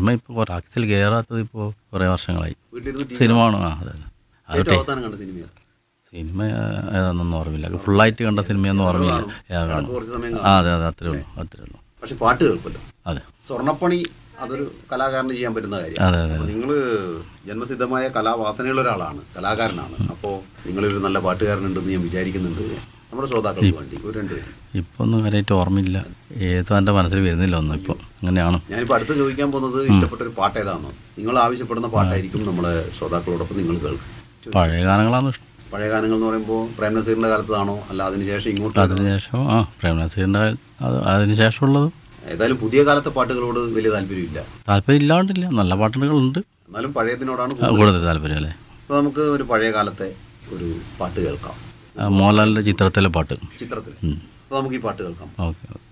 Cinema ഇപ്പോൾ കുറേ axle കയറാത്തത് ഇപ്പോൾ കുറേ വർഷങ്ങളായി വീട്ടിലിരുന്ന് ടി വി സിനിമ ആണ് ആ അതെ അതെ അത് ഏറ്റവും അവസാനം കണ്ട സിനിമ ഏതാ? സിനിമ ഏതാണെന്നൊന്നും ഓർമ്മയില്ല ഫുള്ളായിട്ട് കണ്ട സിനിമയൊന്നും ഓർമ്മയില്ല ഏതാണ് കണക്ക് കുറച്ച് സമയം ആ അതെ അതെ അത്രേ ഉള്ളൂ അത്രേ ഉള്ളൂ പക്ഷെ പാട്ട് കേൾക്കുമല്ലോ അതെ സ്വർണ്ണപ്പണി അതൊരു കലാകാരന് ചെയ്യാൻ പറ്റുന്ന കാര്യം അതെ അതെ അപ്പോൾ നിങ്ങൾ ജന്മസിദ്ധമായ കലാവാസനയുള്ള ഒരാളാണ് കലാകാരനാണ് അപ്പോൾ നിങ്ങളൊരു നല്ല പാട്ടുകാരനുണ്ടെന്ന് ഞാൻ വിചാരിക്കുന്നുണ്ട് നമ്മുടെ ശ്രോതാക്കൾക്ക് വേണ്ടി ഒരു രണ്ട് പേര് ഇപ്പോൾ ഒന്നും കാര്യമായിട്ട് ഓർമ്മയില്ല ഏതോ എൻ്റെ മനസ്സിൽ വരുന്നില്ല ഒന്നും ഇപ്പോൾ അങ്ങനെയാണ് ഞാനിപ്പോൾ അടുത്ത് ചോദിക്കാൻ പോകുന്നത് ഇഷ്ടപ്പെട്ട ഒരു പാട്ട് ഏതാണെന്നോ നിങ്ങൾ ആവശ്യപ്പെടുന്ന പാട്ടായിരിക്കും നമ്മളെ ശ്രോതാക്കളോടൊപ്പം നിങ്ങൾ കേൾക്കും പഴയ ഗാനങ്ങളാണ് ഇഷ്ടം പഴയ ഗാനങ്ങൾ എന്ന് പറയുമ്പോൾ പ്രേം നസീറിന്റെ കാലത്താണോ അല്ല അതിനുശേഷം ഇങ്ങോട്ട് വരുന്ന- അതിനുശേഷം ആ പ്രേമനസീറിൻ്റെ അത് അതിന് ശേഷമുള്ളത് ഏതായാലും പുതിയ കാലത്തെ പാട്ടുകളോട് വലിയ താല്പര്യമില്ല താല്പര്യം ഇല്ലാണ്ടില്ല നല്ല പാട്ടുകളുണ്ട് എന്നാലും പഴയതിനോടാണ് ആ, കൂടുതൽ താല്പര്യം അല്ലേ അപ്പോൾ നമുക്ക് ഒരു പഴയ കാലത്തെ ഒരു പാട്ട് കേൾക്കാം ആ, മോഹൻലാലിൻ്റെ ചിത്രത്തിലെ പാട്ട് ചിത്രത്തിൽ ഉം. അപ്പോൾ നമുക്ക് ഈ പാട്ട് കേൾക്കാം ഓക്കെ ഓക്കെ